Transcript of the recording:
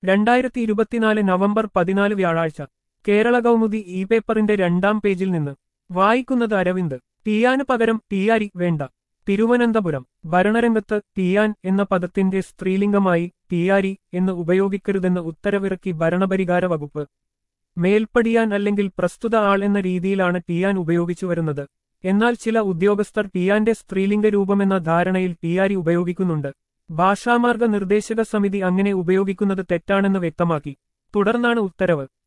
രണ്ടായിരത്തി ഇരുപത്തിനാല് നവംബർ പതിനാല് വ്യാഴാഴ്ച കേരള കൗമുദി ഇ പേപ്പറിന്റെ രണ്ടാം പേജിൽ നിന്ന് വായിക്കുന്നത് അരവിന്ദ് ടിയാന് പകരം ടിയാരി വേണ്ട തിരുവനന്തപുരം ഭരണരംഗത്ത് ടിയാൻ എന്ന പദത്തിന്റെ സ്ത്രീലിംഗമായി ടിയാരി എന്ന് ഉപയോഗിക്കരുതെന്ന് ഉത്തരവിറക്കി ഭരണപരിഹാര വകുപ്പ് മേൽപ്പടിയാൻ അല്ലെങ്കിൽ പ്രസ്തുത ആൾ എന്ന രീതിയിലാണ് ടിയാൻ ഉപയോഗിച്ചു വരുന്നത് എന്നാൽ ചില ഉദ്യോഗസ്ഥർ ടിയാന്റെ സ്ത്രീലിംഗ രൂപമെന്ന ധാരണയിൽ ടിയാരി ഉപയോഗിക്കുന്നുണ്ട് ഭാഷാമാർഗ നിർദ്ദേശക സമിതി അങ്ങനെ ഉപയോഗിക്കുന്നത് തെറ്റാണെന്ന് വ്യക്തമാക്കി തുടർന്നാണ് ഉത്തരവ്